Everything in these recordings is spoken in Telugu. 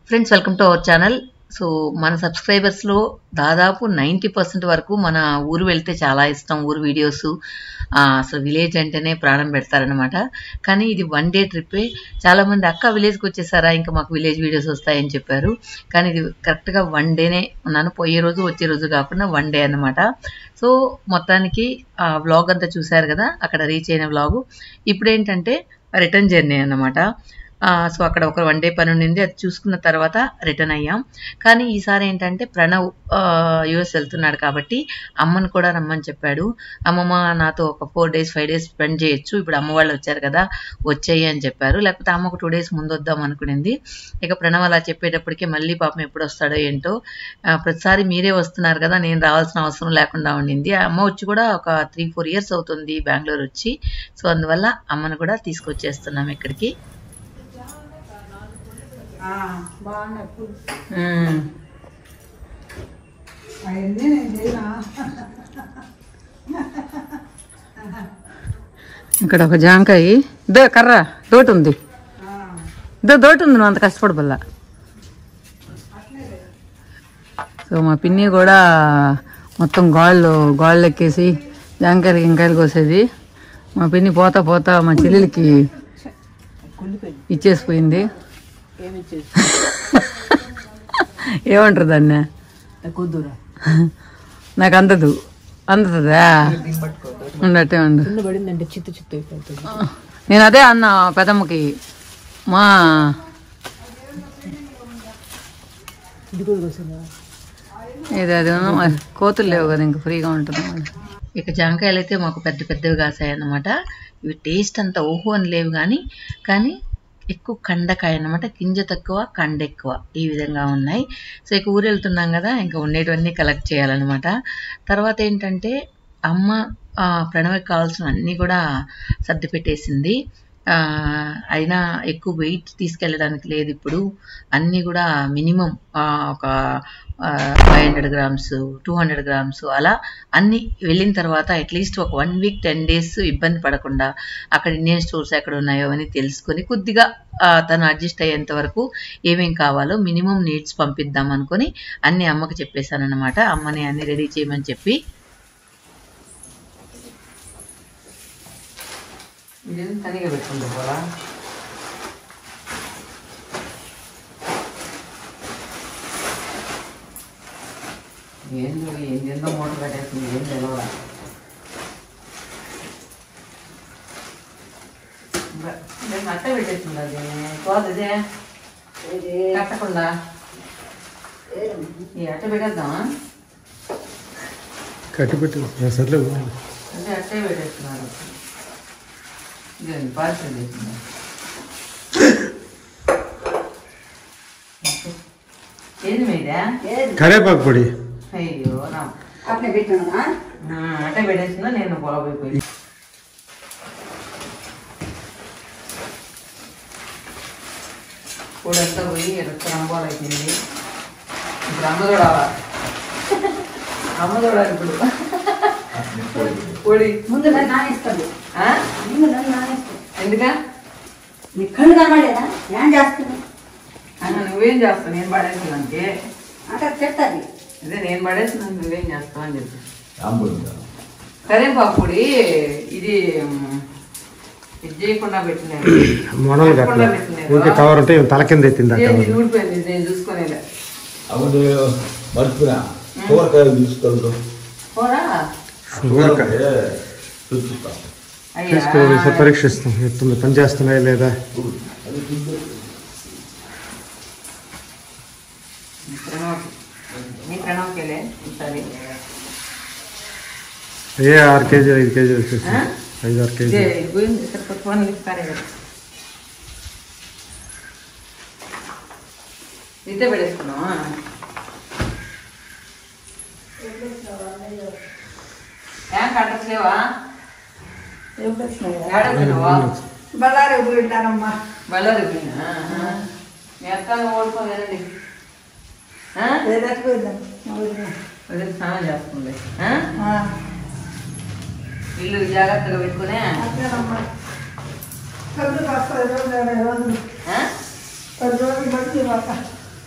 Friends welcome to our channel so మన సబ్స్క్రైబర్స్లో దాదాపు నైంటీ పర్సెంట్ వరకు మన ఊరు వెళ్తే చాలా ఇష్టం ఊరు వీడియోస్ అసలు విలేజ్ అంటేనే ప్రాణం పెడతారనమాట కానీ ఇది వన్ డే ట్రిప్పే చాలామంది అక్క విలేజ్కి వచ్చేసారా ఇంకా మాకు విలేజ్ వీడియోస్ వస్తాయని చెప్పారు కానీ ఇది కరెక్ట్గా వన్ డేనే ఉన్నాను పోయే రోజు వచ్చే రోజు కాకుండా వన్ డే అనమాట సో మొత్తానికి ఆ వ్లాగ్ అంతా చూశారు కదా అక్కడ రీచ్ అయిన వ్లాగు ఇప్పుడు ఏంటంటే రిటర్న్ జర్నీ అన్నమాట సో అక్కడ ఒక వన్ డే పని ఉండింది అది చూసుకున్న తర్వాత రిటర్న్ అయ్యాం కానీ ఈసారి ఏంటంటే ప్రణవ్ యుఎస్ వెళ్తున్నాడు కాబట్టి అమ్మను కూడా రమ్మని చెప్పాడు అమ్మమ్మ నాతో ఒక four days five days spend చేయొచ్చు ఇప్పుడు అమ్మ వాళ్ళు వచ్చారు కదా వచ్చేయి అని చెప్పారు లేకపోతే అమ్మ ఒక టూ డేస్ ముందు వద్దాం అనుకునింది ఇక ప్రణవ్ అలా చెప్పేటప్పటికే మళ్ళీ పాపం ఎప్పుడు వస్తాడో ఏంటో ఆ, ప్రతిసారి మీరే వస్తున్నారు కదా నేను రావాల్సిన అవసరం లేకుండా ఉండింది ఆ అమ్మ వచ్చి కూడా ఒక త్రీ ఫోర్ ఇయర్స్ అవుతుంది బెంగళూరు వచ్చి సో అందువల్ల అమ్మను కూడా తీసుకొచ్చేస్తున్నాం ఇక్కడికి బాగున్నాయి పూలు మ్మ్. అవన్నీ నేను చేయనా ఇక్కడ ఒక జాంకాయ దో కర్ర దోటి ఉంది దో దోటి ఉంది నువ్వు అంత కష్టపడబల్లా సో మా పిన్ని కూడా మొత్తం గోళ్ళు గోళ్ళు ఎక్కేసి జాంకాయలు గింకాయలు కోసేది మా పిన్ని పోతా పోతా మా చెల్లెలకి ఇచ్చేసిపోయింది ఏమి ఇచ్చేసి ఏమంటారు దాన్ని కుదురా నాకు అందదు అందుతుందా ఉండటే ఉండు కింద పడిందంటే చిత్తు చిత్తు అయిపోతుంది నేను అదే అన్న పెదమ్మకి మా ఇది కూడా కోసిందా ఇది అది ఉన్న- కోతులు లేవు కదా ఇంకా ఫ్రీగా ఉంటుంది ఇక జాంకాయలు అయితే మాకు పెద్ద పెద్దవి కాసాయి అన్నమాట ఇవి టేస్ట్ అంత ఓహో అని లేవు కానీ కానీ ఎక్కువ కండకాయ అన్నమాట గింజ తక్కువ కండ ఎక్కువ ఈ విధంగా ఉన్నాయి సో ఇక ఊరు వెళ్తున్నాం కదా ఇంకా ఉండేటివన్నీ కలెక్ట్ చేయాలన్నమాట తర్వాత ఏంటంటే అమ్మ ఆ, ప్రణవ్కి కావాల్సిన అన్నీ కూడా సర్ది పెట్టేసింది ఆ, అయినా ఎక్కువ వెయిట్ తీసుకెళ్ళడానికి లేదు ఇప్పుడు అన్నీ కూడా మినిమం ఒక five hundred grams two hundred grams అలా అన్ని వెళ్ళిన తర్వాత అట్లీస్ట్ ఒక వన్ వీక్ టెన్ డేస్ ఇబ్బంది పడకుండా అక్కడ ఇండియన్ స్టోర్స్ ఎక్కడ ఉన్నాయో అని తెలుసుకొని కొద్దిగా ఆ, తను అడ్జస్ట్ అయ్యేంత వరకు ఏమేం కావాలో మినిమం నీడ్స్ పంపిద్దాం అనుకొని అన్ని అమ్మకి చెప్పేశాను అనమాట అమ్మని అన్ని రెడీ చేయమని చెప్పి ఇదేం తనిగా పెట్టుకుంటా పోరా ఏందో ఏందో మూట కట్టేస్తుంది ఏం తెలవదా నేను అట్ట పెట్టేస్తుంది అది పోదు ఇదే కట్టకుండా ఈ అట్ట పెట్టేద్దామా కట్టిపెట్టి సర్లే అంటే అట్టే పెట్టేస్తున్నారు ఇదండి పార్సల్ చేస్తున్నారు ఏంది మీదే కరేపాకు పొడి అయ్యో నా అట్లా పెట్టినా ఆ, అట్టే పెట్టేసిందా నేను పొలబోయిపోయి కూడంతా పోయి రంగోలు అయిపోయింది ఇప్పుడు అమ్మ చూడాలా అమ్మ చూడాలి ఇప్పుడు పొడి ముందు నన్ను నానేస్తాడు ఆ? ముందు నన్ను నానేస్తాడు ఎందుకా నీ కళ్ళు కనబడేదా ఏం చేస్తున్నా అన్న నువ్వేం చేస్తావు నేను పడేసినందుకే అంటే తిట్టది అదే నేను పడేసినాను నువ్వేం చేస్తావు అని చెప్పి కరేపాకు పొడి ఇది మ్, ఇది చేయకుండా పెట్టినాను మొనలు పెట్టకుండా కట్టలేదు పెట్టినాను. ఊరికే కవర్ ఉంటే ఈమె తల కింద ఎత్తింది ఆ ఇదేంది కవర్ ఇది ఊడిపోయింది ఇది నేను చూసుకోలేదు అవును మర్చిపోయినా కూరకాయలు తీసుకెళ్తాం పోరా ఊరికాయ చూపిస్తాం అయ్యా తీసుకుని ఒకసారి పరీక్షిస్తాం ఎత్తుంది పని చేస్తున్నాయా లేదా అది చూద్దాం. ప్రణవ్ నీ ప్రణవ్కెళ్ళే ఈసారి ఏ ఆరు కేజీ ఐదు కేజీలు వచ్చేసి ఆ? ఐదు ఆరు కేజీ ఇదే ఇది పోయింది ఇక్కడ కొత్త ఫోన్లు ఇస్తారే కదా ఇదే పెట్టేసుకున్నావా ఏం కట్టట్లేవా ఏడవుతున్నావా బళ్ళారి పోయింటానమ్మా బళ్ళారి పోయినా మీ అక్క ఓడిపోలేదండి అదే స్నానం చేస్తుంది ఆ? ఇల్లు జాగ్రత్తగా పెట్టుకునే కళ్ళు కాస్త రోజులు రోజులు ఆ? పది రోజులు బట్టి మాక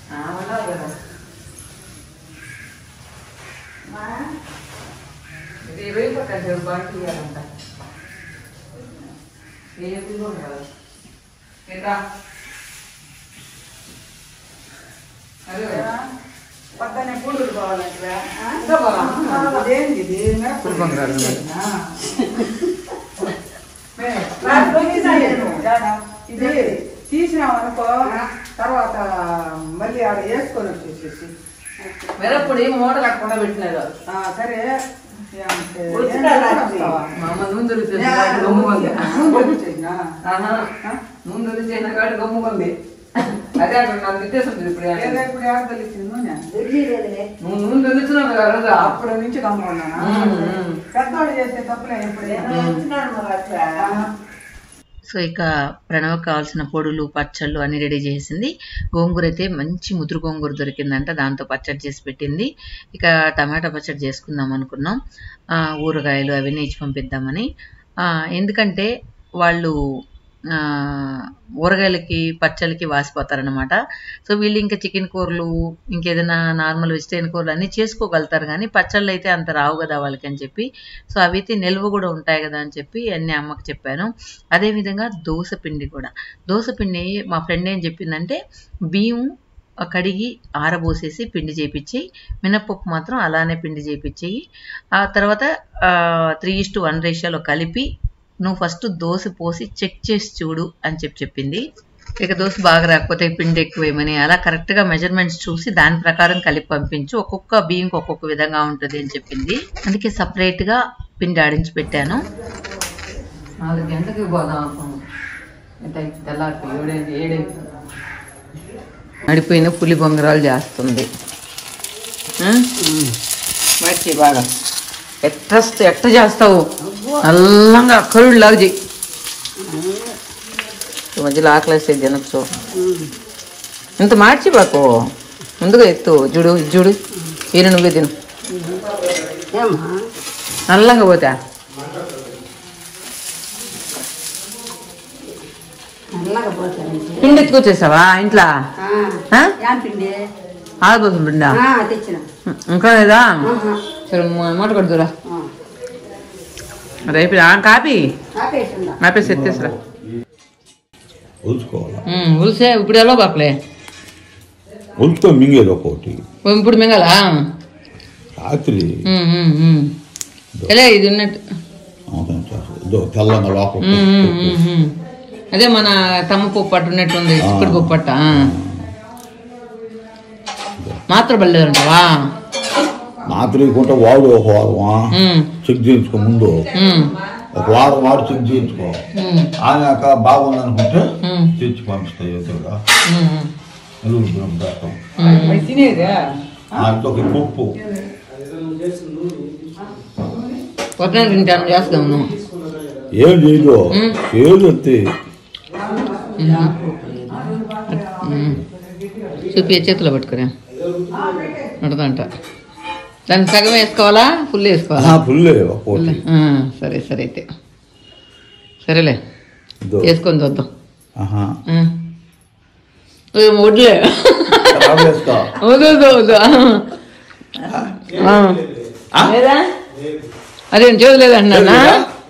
అన్నారు కదా ఇది ఇరవై పక్కన బాగా తీయాలంట ఏ ఎప్పుడు కాదు ఏంటా అదే పక్కనే పూలు కావాలంటే ఇంకా బాగా ఇదేంది ఇది పూల బంగారం మరి. ఇది తీసినాం అనుకో తర్వాత మళ్ళీ ఆడ వేసుకొని వచ్చేసేసి మిరప్పొడి మూట కట్టకుండా పెట్టినారు ఆ, సరే ఏమంటే ఉచితాలు ఏం రాసి. చేస్తావా? మా అమ్మ నూనె దొరికితే యా, కాటు గమ్ముకుంది. ముందు వచ్చేసినా? ఆహా. నూనె దొరికితే కాటు గమ్ముకుంది అదే అక్కడ నాకు తిట్టేస్తుంది ఇప్పుడు ఏదో ఇప్పుడు ఏడ తెలిసింది నూనె? నువ్వు నూనె దొరికితున్నావు కదా రోజు అప్పుడు నుంచి కమ్ముకున్నానా ఉమ్, ఉమ్. పెద్దవాళ్ళు చేసే తప్పులే ఎప్పుడు సో ఇక ప్రణవ్ కావాల్సిన పొడులు పచ్చళ్ళు అన్ని రెడీ చేసింది గోంగూర అయితే మంచి ముదురు గోంగూర దొరికిందంట దాంతో పచ్చడి చేసి పెట్టింది ఇక టమాటా పచ్చడి చేసుకుందాం అనుకున్నాం ఆ, ఊరగాయలు అవన్నీ ఇచ్చి పంపిద్దామని ఆ, ఎందుకంటే వాళ్ళు ఆ, ఊరగాయలకి పచ్చళ్ళకి వాసిపోతారనమాట సో వీళ్ళు ఇంకా చికెన్ కూరలు ఇంకేదైనా నార్మల్ వెజిటేరియన్ కూరలు అన్నీ చేసుకోగలుగుతారు కానీ పచ్చళ్ళు అయితే అంత రావు కదా వాళ్ళకి అని చెప్పి సో అవి అయితే నిల్వ కూడా ఉంటాయి కదా అని చెప్పి అన్ని అమ్మకి చెప్పాను అదేవిధంగా దోశ పిండి కూడా దోశ పిండి మా ఫ్రెండ్ ఏం చెప్పిందంటే బియ్యం కడిగి ఆరబోసేసి పిండి చేపించి మినప్పప్పు మాత్రం అలానే పిండి చేపించి ఆ తర్వాత త్రీ ఇస్ టు వన్ రేషియోలో కలిపి నువ్వు ఫస్ట్ దోశ పోసి చెక్ చేసి చూడు అని చెప్పి చెప్పింది ఇక దోశ బాగా రాకపోతే పిండి ఎక్కువేమని అలా కరెక్ట్గా మెజర్మెంట్స్ చూసి దాని ప్రకారం కలిపి పంపించు ఒక్కొక్క బియ్యంకి ఒక్కొక్క విధంగా ఉంటుంది అని చెప్పింది అందుకే సపరేట్గా పిండి ఆడించి పెట్టాను నాలుగు గంటలకు పోదాం తెల్లారి ఏడైంది ఏడైంది మడిపోయిన పులి బొంగరాలు చేస్తుంది మర్చి బాగా ఎట్ట ఎట్ట చేస్తావు నల్లంగా కరుడులాగా చెయ్యి ఈ మధ్యలో ఆకలేస్తే తినచ్చు ఇంత మార్చి బాకు ముందుగా ఎత్తు చూడు ఇది చూడు ఈయన నువ్వే తిను నల్లంగా పోతా పిండి ఎత్తుకొచ్చేసావా ఇంట్లో ఆ? పిండి ఆడపోతుంది పిండా తెచ్చిన ఇంకా లేదా సరే మాట కొడుతురా రేపు ఆ కాపీ ఆపేసిందా ఆపేసి ఎత్తేసరా ఒలుచుకోవాలి ఉలిసే ఇప్పుడు ఎలా బాకలే ఒలుచుకో మింగేది ఒక్కొక్కటి ఇప్పుడు మింగలా రాత్రి ఉమ్, ఉమ్, ఉమ్. ఎలా ఇది ఉన్నట్టు ఆమె చేస్తుంది. ఇదో తెల్లంగా లోపల ఉమ్, ఉమ్, ఉమ్, ఉమ్. అదే మన తమ్మ పప్పు అట్టు ఉన్నట్టుంది చిక్కుడు పప్పు అట్ట ఆ. మాత్ర బల్లేదంటావా మాత్రం ఇకుంటే వాడు ఒక వారమా చెక్ చేయించుకో ముందు ఒక వారం వాడు చెక్ చేయించుకో ఆనాక బాగుంది అనుకుంటే తెచ్చి పంపిస్తాయి ఎదురుగా నలుగురు గురం పెడతాం తినేదే దాంట్లో ఒక పప్పు పొద్దున తింటాను చేస్తాము ఏం చేయదు ఏది వస్తే చూపి చేతిలో పట్టుకురా నడదంట దాన్ని సగం వేసుకోవాలా ఫుల్ వేసుకోవాలా ఫుల్లే ఒక్కొక్కటి ఆ, సరే సరే అయితే సరేలే ఇదో. వేసుకొని చూద్దాం ఆహా ఆ. ఏ, వడ్లే ఖరాబ్ వేసుకో వద్దు వద్దు వద్దు ఆ. లేదా అదే చూడలేదన్నా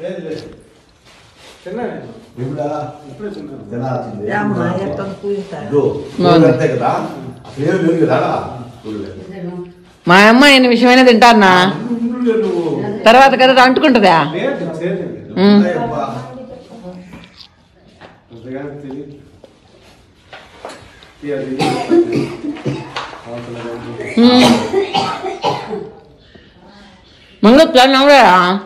ఇప్పుడా? తినాల్సిందే. ఇదో, బాగుంది. అంతే కదా అసలు ఏం లేదు కదా మా అమ్మ ఎన్ని విషయమైనా తింటానా తర్వాత కదా అంటుకుంటుందా ఉమ్. అబ్బా. ఉమ్. మంగళ ప్లాన్ అవడా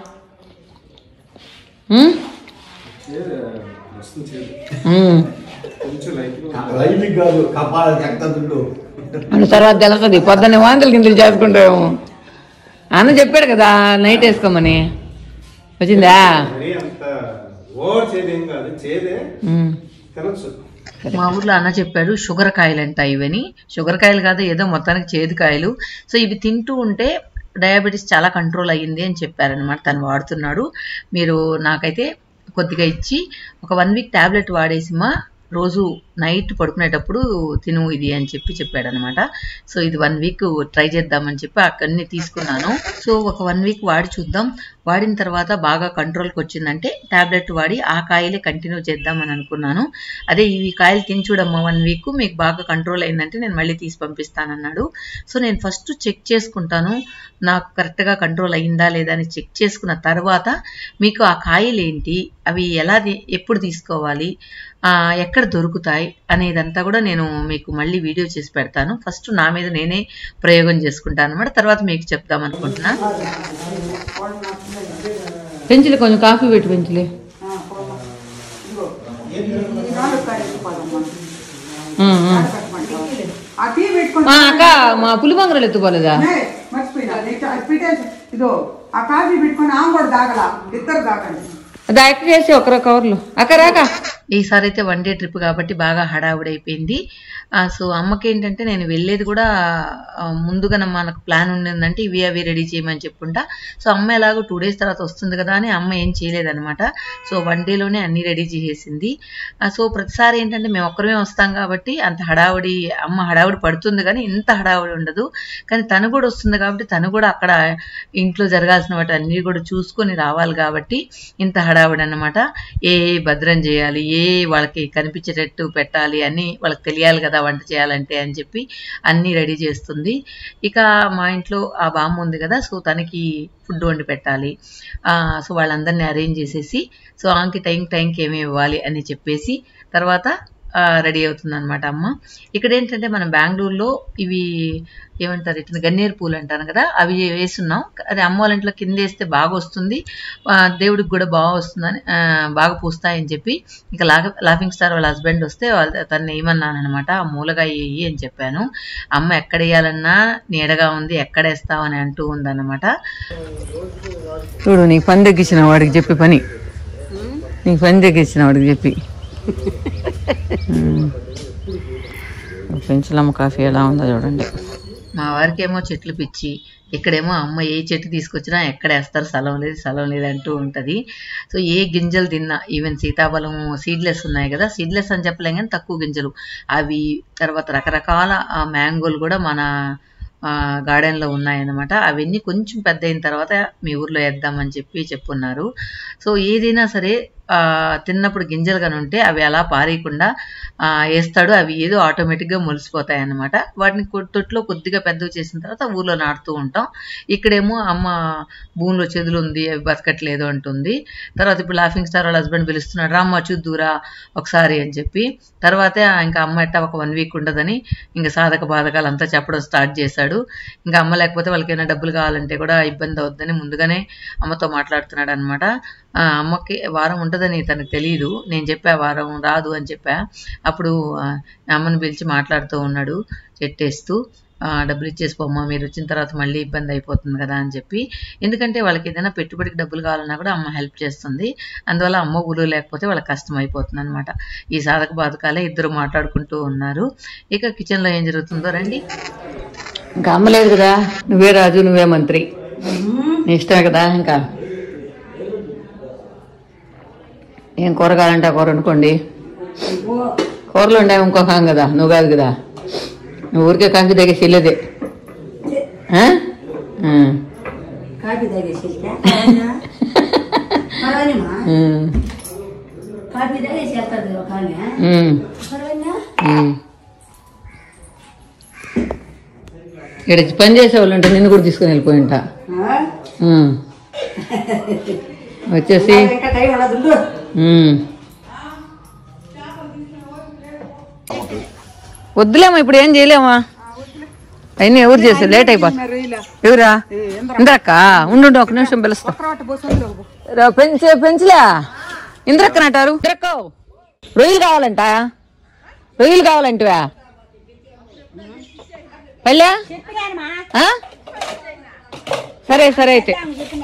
రైలు కాదు కప్పాలకి ఎంత దుడ్డు మన తర్వాత తెలుస్తుంది పొద్దున్నే వాంతులు గింతలు చేసుకుంటాము అన్న చెప్పాడు కదా నైట్ వేసుకోమని వచ్చిందా మరీ అంత ఓవర్ చేదేం కాదు చేదే ఉమ్. తినచ్చు మా ఊర్లో అన్న చెప్పాడు షుగర్ కాయలు అంట ఇవని షుగర్ కాయలు కాదు ఏదో మొత్తానికి చేదు కాయలు సో ఇవి తింటూ ఉంటే డయాబెటీస్ చాలా కంట్రోల్ అయ్యింది అని చెప్పారనమాట తను వాడుతున్నాడు మీరు నాకైతే కొద్దిగా ఇచ్చి ఒక వన్ వీక్ టాబ్లెట్ వాడేసిమా రోజు నైట్ పడుకునేటప్పుడు తిను ఇది అని చెప్పి చెప్పాడు అనమాట సో ఇది వన్ వీక్ ట్రై చేద్దామని చెప్పి అక్కడిని తీసుకున్నాను సో ఒక వన్ వీక్ వాడి చూద్దాం వాడిన తర్వాత బాగా కంట్రోల్కి వచ్చిందంటే టాబ్లెట్ వాడి ఆ కాయలే కంటిన్యూ చేద్దామని అనుకున్నాను అదే ఇవి కాయలు తిని చూడమ్మా వన్ వీక్ మీకు బాగా కంట్రోల్ అయిందంటే నేను మళ్ళీ తీసి పంపిస్తానన్నాడు సో నేను ఫస్ట్ చెక్ చేసుకుంటాను నాకు కరెక్ట్గా కంట్రోల్ అయిందా లేదా అని చెక్ చేసుకున్న తర్వాత మీకు ఆ కాయలు ఏంటి అవి ఎలా ది- ఎప్పుడు తీసుకోవాలి ఆ, ఎక్కడ దొరుకుతాయి అనేదంతా కూడా నేను మీకు మళ్ళీ వీడియో చేసి పెడతాను ఫస్ట్ నా మీద నేనే ప్రయోగం చేసుకుంటాను అనమాట తర్వాత మీకు చెప్దాం అనుకుంటున్నా పెంచులే కొంచెం కాఫీ పెట్టి పెంచులే ఆ టీ పెట్టుకొని మా అక్క మా పులిబంగరలు ఎత్తుకోలేదా ఏయ్, మర్చిపోయినా నీకు అది పెట్టేసి ఇదో ఆ కాఫీ పెట్టుకొని ఆమె కూడా తాగల ఇద్దరు తాగండి అది యాక్ట్ చేసి ఒకరో కవర్లు అక్క రాక ఈసారి అయితే వన్ డే ట్రిప్ కాబట్టి బాగా హడావుడైపోయింది ఆ, సో అమ్మకి ఏంటంటే నేను వెళ్ళేది కూడా ఆ, ముందుగా మనకు ప్లాన్ ఉండిందంటే ఇవి అవి రెడీ చేయమని చెప్పుంటా సో అమ్మ ఎలాగో టూ డేస్ తర్వాత వస్తుంది కదా అని అమ్మ ఏం చేయలేదన్నమాట సో వన్ డేలోనే అన్ని రెడీ చేసేసింది ఆ, సో ప్రతిసారి ఏంటంటే మేము ఒక్కరమే వస్తాం కాబట్టి అంత హడావుడి అమ్మ హడావుడి పడుతుంది కానీ ఇంత హడావుడి ఉండదు కానీ తను కూడా వస్తుంది కాబట్టి తను కూడా అక్కడ ఇంట్లో జరగాల్సిన వాటి అన్ని కూడా చూసుకొని రావాలి కాబట్టి ఇంత హడావుడి అన్నమాట ఏ ఏ భద్రం చేయాలి ఏ వాళ్ళకి కనిపించేటట్టు పెట్టాలి అని వాళ్ళకి తెలియాలి కదా వంట చేయాలంటే అని చెప్పి అన్నీ రెడీ చేస్తుంది ఇక మా ఇంట్లో ఆ బామ్మ ఉంది కదా సో తనకి ఫుడ్ వండి పెట్టాలి ఆ, సో వాళ్ళందరినీ అరేంజ్ చేసేసి సో ఆమెకి టైం టైంకి ఏమి ఇవ్వాలి అని చెప్పేసి తర్వాత రెడీ అవుతుంది అనమాట అమ్మ ఇక్కడ ఏంటంటే మనం బెంగళూరులో ఇవి ఏమంటారు ఇట్లా గన్నేరు పూలు అంటారు కదా అవి వేస్తున్నాం అది అమ్మ వాళ్ళ ఇంట్లో కింద వేస్తే బాగా వస్తుంది ఆ, దేవుడికి కూడా బాగా వస్తుందని ఆ, బాగా పూస్తాయని చెప్పి ఇంకా లాగ లాఫింగ్ స్టార్ వాళ్ళ హస్బెండ్ వస్తే వాళ్ళ తను ఏమన్నాను అనమాట ఆ మూలగా వేయి అని చెప్పాను అమ్మ ఎక్కడ వేయాలన్నా నీడగా ఉంది ఎక్కడ వేస్తావని అంటూ ఉందన్నమాట చూడు నీకు పని తగ్గించిన వాడికి చెప్పి పని నీకు పని తగ్గించిన వాడికి చెప్పి పెంచులమ్మ కాఫీ ఎలా ఉందో చూడండి మా వారికి ఏమో చెట్లు పిచ్చి ఇక్కడేమో అమ్మ ఏ చెట్టు తీసుకొచ్చినా ఎక్కడ వేస్తారు స్థలం లేదు స్థలం లేదు అంటూ ఉంటుంది సో ఏ గింజలు తిన్నా ఈవెన్ సీతాఫలం సీడ్లెస్ ఉన్నాయి కదా సీడ్లెస్ అని చెప్పలేం కానీ తక్కువ గింజలు అవి తర్వాత రకరకాల మ్యాంగోలు కూడా మన గార్డెన్లో ఉన్నాయన్నమాట అవన్నీ కొంచెం పెద్ద అయిన తర్వాత మీ ఊర్లో వేద్దామని చెప్పి చెప్పున్నారు సో ఏదైనా సరే ఆ, తిన్నప్పుడు గింజలు కానీ ఉంటే అవి అలా పారేయకుండా ఆ, వేస్తాడు అవి ఏదో ఆటోమేటిక్గా మొలిసిపోతాయి అన్నమాట వాటిని కొ- తొట్టులో కొద్దిగా పెద్దవి చేసిన తర్వాత ఊర్లో నాటుతూ ఉంటాం ఇక్కడేమో అమ్మ భూమిలో చెదులు ఉంది అవి బతకట్లేదు అంటుంది తర్వాత ఇప్పుడు లాఫింగ్ స్టార్ వాళ్ళ హస్బెండ్ పిలుస్తున్నాడు రామ్మ చూద్దురా ఒకసారి అని చెప్పి తర్వాత ఇంకా అమ్మ ఎట్టా ఒక వన్ వీక్ ఉండదని ఇంకా సాధక బాధకాలు అంతా చెప్పడం స్టార్ట్ చేశాడు ఇంకా అమ్మ లేకపోతే వాళ్ళకి ఏమైనా డబ్బులు కావాలంటే కూడా ఇబ్బంది అవుద్దని ముందుగానే అమ్మతో మాట్లాడుతున్నాడు అనమాట అమ్మకి వారం ఉంటుందని తనకు తెలియదు నేను చెప్పా వారం రాదు అని చెప్పా అప్పుడు ఆ, అమ్మని పిలిచి మాట్లాడుతూ ఉన్నాడు చెట్టేస్తూ ఆ, డబ్బులు ఇచ్చేసి పోమ్మా మీరు వచ్చిన తర్వాత మళ్ళీ ఇబ్బంది అయిపోతుంది కదా అని చెప్పి ఎందుకంటే వాళ్ళకి ఏదైనా పెట్టుబడికి డబ్బులు కావాలన్నా కూడా అమ్మ హెల్ప్ చేస్తుంది అందువల్ల అమ్మ ఊరు లేకపోతే వాళ్ళకి కష్టం అయిపోతుంది అనమాట ఈ సాధక బాధకాలే ఇద్దరు మాట్లాడుకుంటూ ఉన్నారు ఇక కిచెన్లో ఏం జరుగుతుందో రండి ఇంకా అమ్మలేదు కదా నువ్వే రాజు నువ్వే మంత్రి నీ ఇష్టమే కదా ఇంకా ఏం కూర కావాలంటే ఆ కూర వండుకోండి కూరలు ఉండే ఇంకో కాం కదా నువ్వు కాదు కదా నువ్వు ఊరికే కంకి దగ్గర చెల్లేదే ఆ? ఆ. కాఫీ తాగేసి పర్వాలేమా ఉమ్. కాఫీ తాగేసి వెళ్తుంది ఒక ఆమె ఉమ్. పర్వాలేనా ఉమ్. ఇక్కడ పని చేసేవాళ్ళు ఉంటే నిన్ను కూడా తీసుకుని వెళ్ళిపోయి ఉంటా ఉమ్. వచ్చేసి ఇంకా టైం ఉండదు ఉమ్. వద్దులేమా ఇప్పుడు ఏం చేయలేమా అయినా ఎవరు చేస్తారు లేట్ అయిపోతుంది ఎవరా ఇంద్రక్క ఉండు ఉండు, ఒక నిమిషం పిలుస్తా రా, పెంచే పెంచలే ఇంద్రక్క అంటారు ఇంద్రక్క రొయ్యలు కావాలంట రొయ్యలు కావాలంటవా పల్లె ఆ? సరే సరే అయితే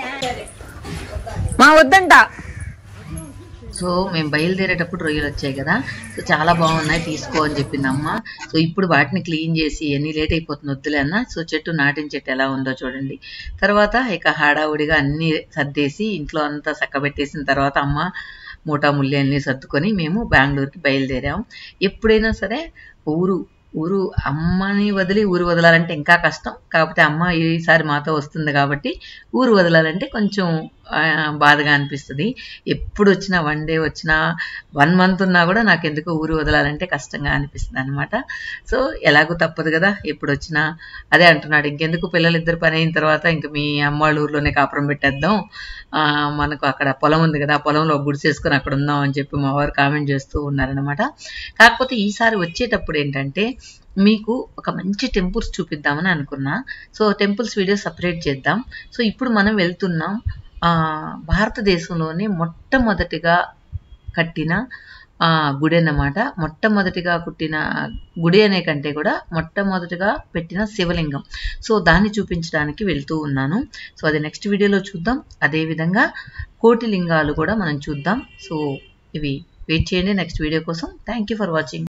మా వద్దంట సో మేము బయలుదేరేటప్పుడు రొయ్యలు వచ్చాయి కదా సో చాలా బాగున్నాయి తీసుకో అని చెప్పింది అమ్మ సో ఇప్పుడు వాటిని క్లీన్ చేసి ఎన్ని లేట్ అయిపోతుంది వద్దులే అన్న సో చెట్టు నాటిన చెట్టు ఎలా ఉందో చూడండి తర్వాత ఇక హడావుడిగా అన్ని సర్దేసి ఇంట్లో అంతా చక్కబెట్టేసిన తర్వాత అమ్మ మూటా ముల్లి అన్నీ సర్దుకొని మేము బెంగళూరుకి బయలుదేరాం ఎప్పుడైనా సరే ఊరు ఊరు అమ్మని వదిలి ఊరు వదలాలంటే ఇంకా కష్టం కాకపోతే అమ్మ ఈసారి మాతో వస్తుంది కాబట్టి ఊరు వదలాలంటే కొంచెం ఆ, బాధగా అనిపిస్తుంది ఎప్పుడు వచ్చినా వన్ డే వచ్చినా వన్ మంత్ ఉన్నా కూడా నాకు ఎందుకు ఊరు వదలాలంటే కష్టంగా అనిపిస్తుంది అనమాట సో ఎలాగో తప్పదు కదా ఎప్పుడు వచ్చినా అదే అంటున్నాడు ఇంకెందుకు పిల్లలు ఇద్దరు పని అయిన తర్వాత ఇంక మీ అమ్మ వాళ్ళ ఊర్లోనే కాపురం పెట్టేద్దాం ఆ, మనకు అక్కడ పొలం ఉంది కదా ఆ పొలంలో ఒక గుడి చేసుకొని అక్కడ ఉందాం అని చెప్పి మా వారు కామెంట్ చేస్తూ ఉన్నారనమాట కాకపోతే ఈసారి వచ్చేటప్పుడు ఏంటంటే మీకు ఒక మంచి టెంపుల్స్ చూపిద్దామని అనుకున్నా సో టెంపుల్స్ వీడియో సపరేట్ చేద్దాం సో ఇప్పుడు మనం వెళ్తున్నాం ఆ, భారతదేశంలోనే మొట్టమొదటిగా కట్టిన ఆ, గుడి అన్నమాట మొట్టమొదటిగా కుట్టిన గుడి అనే కంటే కూడా మొట్టమొదటిగా పెట్టిన శివలింగం సో దాన్ని చూపించడానికి వెళ్తూ ఉన్నాను సో అది నెక్స్ట్ వీడియోలో చూద్దాం అదేవిధంగా కోటి లింగాలు కూడా మనం చూద్దాం సో ఇవి వెయిట్ చేయండి నెక్స్ట్ వీడియో కోసం థ్యాంక్ యూ ఫర్ వాచింగ్